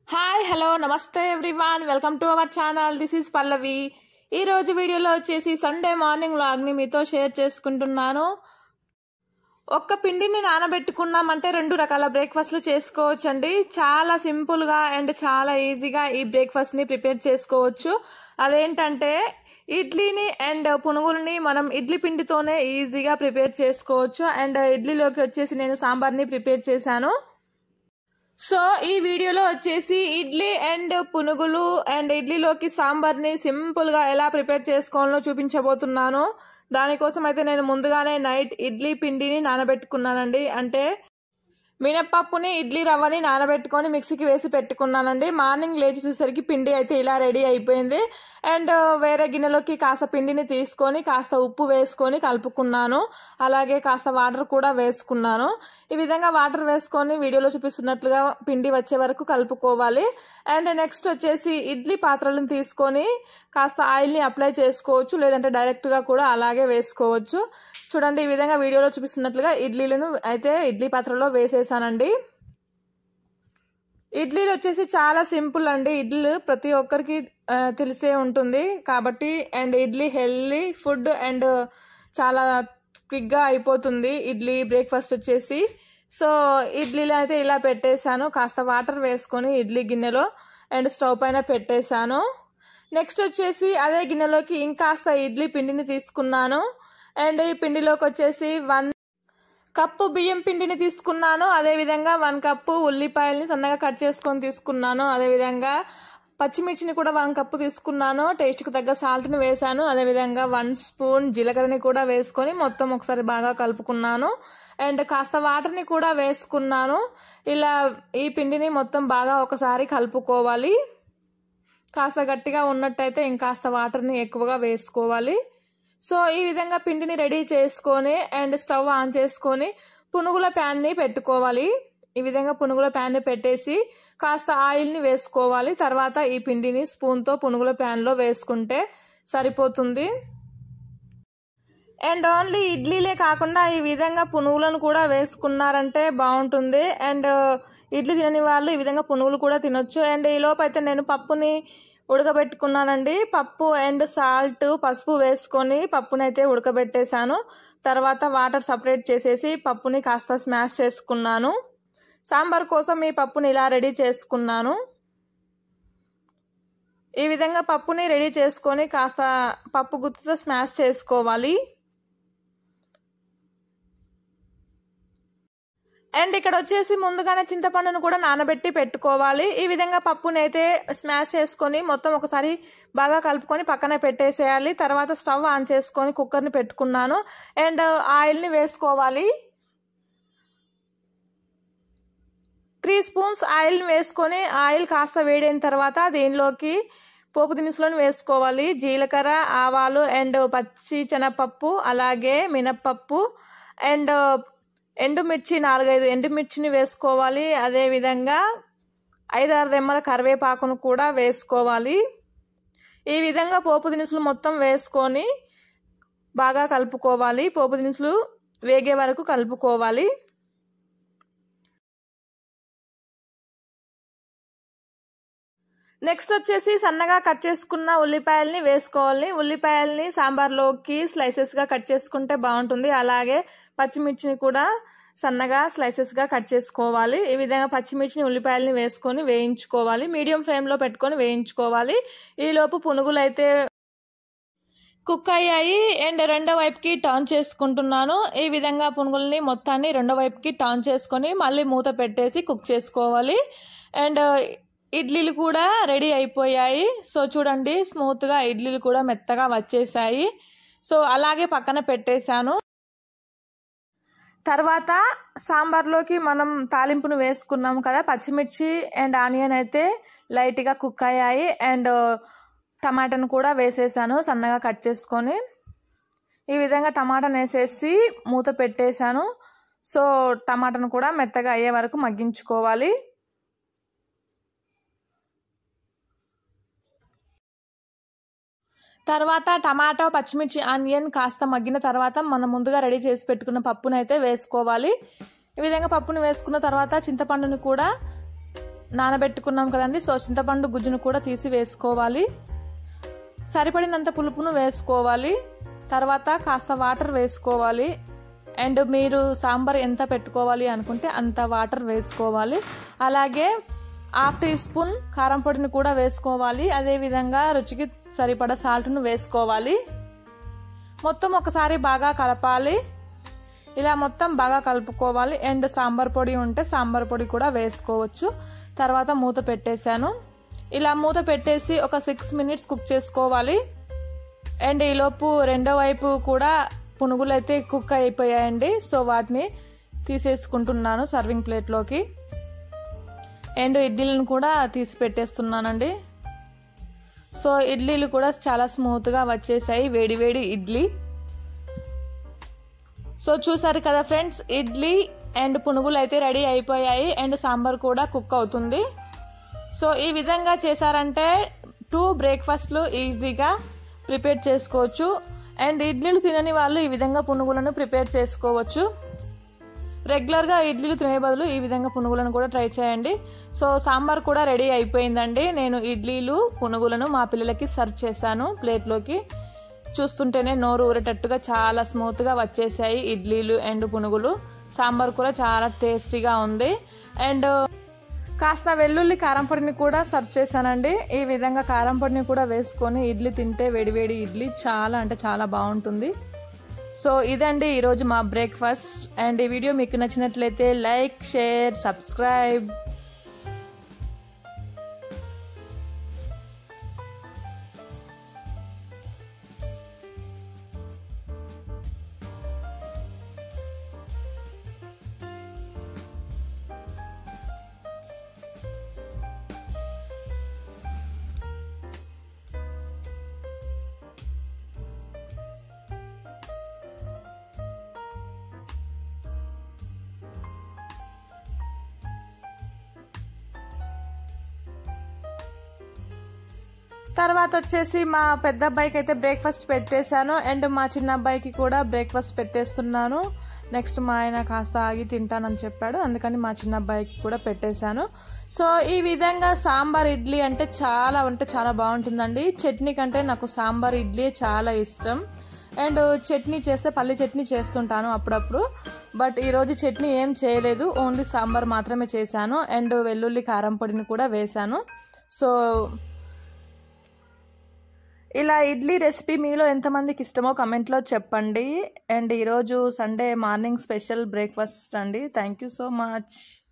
hi hello నమస్తే everyone welcome to our channel this is Pallavi ఈ రోజు వీడియోలో వచ్చేసి సండే మార్నింగ్ వ్లాగ్ని మీతో షేర్ చేసుకుంటున్నాను ఒక్క పిండిని నానబెట్టుకున్నామంటే రెండు రకాల బ్రేక్ఫాస్ట్లు చేసుకోవచ్చండి చాలా సింపుల్గా అండ్ చాలా ఈజీగా ఈ బ్రేక్ఫాస్ట్ని ప్రిపేర్ చేసుకోవచ్చు అదేంటంటే ఇడ్లీని అండ్ పునుగుల్ని మనం ఇడ్లీ పిండితోనే ఈజీగా ప్రిపేర్ చేసుకోవచ్చు అండ్ ఇడ్లీలోకి వచ్చేసి నేను సాంబార్ని ప్రిపేర్ చేశాను సో ఈ వీడియోలో వచ్చేసి ఇడ్లీ అండ్ పునుగులు అండ్ ఇడ్లీలోకి సాంబార్ని సింపుల్గా ఎలా ప్రిపేర్ చేసుకోవాలో చూపించబోతున్నాను దానికోసం అయితే నేను ముందుగానే నైట్ ఇడ్లీ పిండిని నానబెట్టుకున్నానండి అంటే మినప్పప్పుని ఇడ్లీ రవ్వని నానబెట్టుకొని మిక్సీకి వేసి పెట్టుకున్నానండి మార్నింగ్ లేచి చూసరికి పిండి అయితే ఇలా రెడీ అయిపోయింది అండ్ వేరే గిన్నెలోకి కాస్త పిండిని తీసుకొని కాస్త ఉప్పు వేసుకొని కలుపుకున్నాను అలాగే కాస్త వాటర్ కూడా వేసుకున్నాను ఈ విధంగా వాటర్ వేసుకొని వీడియోలో చూపిస్తున్నట్లుగా పిండి వచ్చే వరకు కలుపుకోవాలి అండ్ నెక్స్ట్ వచ్చేసి ఇడ్లీ పాత్రలను తీసుకొని కాస్త ఆయిల్ని అప్లై చేసుకోవచ్చు లేదంటే డైరెక్ట్గా కూడా అలాగే వేసుకోవచ్చు చూడండి ఈ విధంగా వీడియోలో చూపిస్తున్నట్లుగా ఇడ్లీలను అయితే ఇడ్లీ పాత్రలో వేసేసానండి ఇడ్లీలు వచ్చేసి చాలా సింపుల్ అండి ఇడ్లీలు ప్రతి ఒక్కరికి ఆ, తెలిసే ఉంటుంది కాబట్టి and idli healthy food and చాలా క్విక్గా అయిపోతుంది ఇడ్లీ బ్రేక్ఫాస్ట్ వచ్చేసి సో ఇడ్లీలు అయితే ఇలా పెట్టేశాను కాస్త వాటర్ వేసుకొని ఇడ్లీ గిన్నెలో అండ్ స్టవ్ పైన పెట్టేశాను నెక్స్ట్ వచ్చేసి అదే గిన్నెలోకి ఇంకాస్త ఇడ్లీ పిండిని తీసుకున్నాను అండ్ ఈ పిండిలోకి వచ్చేసి వన్ కప్పు బియ్యం పిండిని తీసుకున్నాను అదేవిధంగా వన్ కప్పు ఉల్లిపాయల్ని సన్నగా కట్ చేసుకొని తీసుకున్నాను అదేవిధంగా పచ్చిమిర్చిని కూడా వన్ కప్పు తీసుకున్నాను టేస్ట్కి తగ్గ సాల్ట్ని వేసాను అదేవిధంగా వన్ స్పూన్ జీలకర్రని కూడా వేసుకొని మొత్తం ఒకసారి బాగా కలుపుకున్నాను అండ్ కాస్త వాటర్ని కూడా వేసుకున్నాను ఇలా ఈ పిండిని మొత్తం బాగా ఒకసారి కలుపుకోవాలి కాస్త గట్టిగా ఉన్నట్టయితే ఇంకాస్త వాటర్ని ఎక్కువగా వేసుకోవాలి సో ఈ విధంగా పిండిని రెడీ చేసుకొని అండ్ స్టవ్ ఆన్ చేసుకొని పునుగుల ప్యాన్ని పెట్టుకోవాలి ఈ విధంగా పునుగుల ప్యాన్ని పెట్టేసి కాస్త ఆయిల్ని వేసుకోవాలి తర్వాత ఈ పిండిని స్పూన్తో పునుగుల ప్యాన్లో వేసుకుంటే సరిపోతుంది అండ్ ఓన్లీ ఇడ్లీలే కాకుండా ఈ విధంగా పునుగులను కూడా వేసుకున్నారంటే బాగుంటుంది అండ్ ఇడ్లీ తినని వాళ్ళు ఈ విధంగా పునుగులు కూడా తినొచ్చు అండ్ ఈ లోపు అయితే నేను పప్పుని ఉడకబెట్టుకున్నానండి పప్పు అండ్ సాల్ట్ పసుపు వేసుకొని పప్పుని అయితే ఉడకబెట్టేశాను తర్వాత వాటర్ సపరేట్ చేసేసి పప్పుని కాస్త స్మాష్ చేసుకున్నాను సాంబార్ కోసం ఈ పప్పుని ఇలా రెడీ చేసుకున్నాను ఈ విధంగా పప్పుని రెడీ చేసుకొని కాస్త పప్పు గుత్తుతో స్మాష్ చేసుకోవాలి అండ్ ఇక్కడ వచ్చేసి ముందుగానే చింతపండును కూడా నానబెట్టి పెట్టుకోవాలి ఈ విధంగా పప్పుని అయితే స్మాష్ చేసుకొని మొత్తం ఒకసారి బాగా కలుపుకొని పక్కన పెట్టేసేయాలి తర్వాత స్టవ్ ఆన్ చేసుకొని కుక్కర్ని పెట్టుకున్నాను అండ్ ఆయిల్ని వేసుకోవాలి త్రీ స్పూన్స్ ఆయిల్ని వేసుకొని ఆయిల్ కాస్త వేడైన తర్వాత దీనిలోకి పోపు దినుసులను వేసుకోవాలి జీలకర్ర ఆవాలు అండ్ పచ్చి శనగపప్పు అలాగే మినప్పప్పు అండ్ ఎండుమిర్చి నాలుగైదు ఎండుమిర్చిని వేసుకోవాలి అదేవిధంగా ఐదారు రెమ్మల కరివేపాకును కూడా వేసుకోవాలి ఈ విధంగా పోపు దినుసులు మొత్తం వేసుకొని బాగా కలుపుకోవాలి పోపు దినుసులు వేగే వరకు కలుపుకోవాలి నెక్స్ట్ వచ్చేసి సన్నగా కట్ చేసుకున్న ఉల్లిపాయల్ని వేసుకోవాలి ఉల్లిపాయల్ని సాంబార్లోకి స్లైసెస్గా కట్ చేసుకుంటే బాగుంటుంది అలాగే పచ్చిమిర్చిని కూడా సన్నగా స్లైసెస్గా కట్ చేసుకోవాలి ఈ విధంగా పచ్చిమిర్చిని ఉల్లిపాయలని వేసుకొని వేయించుకోవాలి మీడియం ఫ్లేమ్లో పెట్టుకొని వేయించుకోవాలి ఈలోపు పునుగులు అయితే కుక్ అయ్యాయి అండ్ రెండో వైపుకి టర్న్ చేసుకుంటున్నాను ఈ విధంగా పునుగుల్ని మొత్తాన్ని రెండో వైపుకి టర్న్ చేసుకొని మళ్ళీ మూత పెట్టేసి కుక్ చేసుకోవాలి అండ్ ఇడ్లీలు కూడా రెడీ అయిపోయాయి సో చూడండి స్మూత్గా ఇడ్లీలు కూడా మెత్తగా వచ్చేసాయి సో అలాగే పక్కన పెట్టేశాను తర్వాత సాంబార్లోకి మనం తాలింపును వేసుకున్నాం కదా పచ్చిమిర్చి అండ్ ఆనియన్ అయితే లైట్గా కుక్ అయ్యాయి అండ్ టమాటాను కూడా వేసేసాను సన్నగా కట్ చేసుకొని ఈ విధంగా టమాటాను వేసేసి మూత పెట్టేశాను సో టమాటాను కూడా మెత్తగా అయ్యే వరకు మగ్గించుకోవాలి తర్వాత టమాటో పచ్చిమిర్చి ఆనియన్ కాస్త మగ్గిన తర్వాత మనం ముందుగా రెడీ చేసి పెట్టుకున్న పప్పునైతే వేసుకోవాలి ఈ విధంగా పప్పును వేసుకున్న తర్వాత చింతపండుని కూడా నానబెట్టుకున్నాం కదండి సో చింతపండు గుజ్జును కూడా తీసి వేసుకోవాలి సరిపడినంత పులుపును వేసుకోవాలి తర్వాత కాస్త వాటర్ వేసుకోవాలి అండ్ మీరు సాంబార్ ఎంత పెట్టుకోవాలి అనుకుంటే అంత వాటర్ వేసుకోవాలి అలాగే హాఫ్ టీ స్పూన్ కారం పొడిని కూడా వేసుకోవాలి అదేవిధంగా రుచికి సరిపడా సాల్ట్ను వేసుకోవాలి మొత్తం ఒకసారి బాగా కలపాలి ఇలా మొత్తం బాగా కలుపుకోవాలి అండ్ సాంబార్ పొడి ఉంటే సాంబార్ పొడి కూడా వేసుకోవచ్చు తర్వాత మూత పెట్టేశాను ఇలా మూత పెట్టేసి ఒక సిక్స్ మినిట్స్ కుక్ చేసుకోవాలి అండ్ ఈలోపు రెండో వైపు కూడా పునుగులు అయితే కుక్ అయిపోయాయండి సో వాటిని తీసేసుకుంటున్నాను సర్వింగ్ ప్లేట్లోకి అండ్ ఇడ్లీలను కూడా తీసి పెట్టేస్తున్నానండి సో ఇడ్లీలు కూడా చాలా స్మూత్గా వచ్చేసాయి వేడి వేడి ఇడ్లీ సో చూసారు కదా ఫ్రెండ్స్ ఇడ్లీ అండ్ పునుగులు అయితే రెడీ అయిపోయాయి అండ్ సాంబార్ కూడా కుక్ అవుతుంది సో ఈ విధంగా చేశారంటే టూ బ్రేక్ఫాస్ట్లు ఈజీగా ప్రిపేర్ చేసుకోవచ్చు అండ్ ఇడ్లీలు తినని వాళ్ళు ఈ విధంగా పునుగులను ప్రిపేర్ చేసుకోవచ్చు రెగ్యులర్గా ఇడ్లీలు తినే బదులు ఈ విధంగా పునుగులను కూడా ట్రై చేయండి సో సాంబార్ కూడా రెడీ అయిపోయిందండి నేను ఇడ్లీలు పునుగులను మా పిల్లలకి సర్వ్ చేశాను ప్లేట్లోకి చూస్తుంటేనే నోరు ఊరేటట్టుగా చాలా స్మూత్గా వచ్చేసాయి ఇడ్లీలు అండ్ పునుగులు సాంబార్ కూడా చాలా టేస్టీగా ఉంది అండ్ కాస్త వెల్లుల్లి కారం పొడిని కూడా సర్వ్ చేశానండి ఈ విధంగా కారం పొడిని కూడా వేసుకొని ఇడ్లీ తింటే వేడివేడి ఇడ్లీ చాలా అంటే చాలా బాగుంటుంది సో ఇదండి ఈరోజు మా బ్రేక్ఫాస్ట్ అండ్ ఈ వీడియో మీకు నచ్చినట్లయితే లైక్ షేర్ సబ్స్క్రైబ్ తర్వాత వచ్చేసి మా పెద్ద అబ్బాయికి అయితే బ్రేక్ఫాస్ట్ పెట్టేశాను అండ్ మా చిన్న అబ్బాయికి కూడా బ్రేక్ఫాస్ట్ పెట్టేస్తున్నాను నెక్స్ట్ మా ఆయన కాస్త ఆగి తింటానని చెప్పాడు అందుకని మా చిన్న అబ్బాయికి కూడా పెట్టేశాను సో ఈ విధంగా సాంబార్ ఇడ్లీ అంటే చాలా అంటే చాలా బాగుంటుందండి చట్నీ కంటే నాకు సాంబార్ ఇడ్లీ చాలా ఇష్టం అండ్ చట్నీ చేస్తే పల్లి చట్నీ చేస్తుంటాను అప్పుడప్పుడు బట్ ఈరోజు చట్నీ ఏం చేయలేదు ఓన్లీ సాంబార్ మాత్రమే చేశాను అండ్ వెల్లుల్లి కారం పొడిని కూడా వేశాను సో ఇలా ఇడ్లీ రెసిపీ మీలో ఎంతమందికి ఇష్టమో కమెంట్లో చెప్పండి అండ్ ఈరోజు సండే మార్నింగ్ స్పెషల్ బ్రేక్ఫాస్ట్ అండి థ్యాంక్ యూ సో మచ్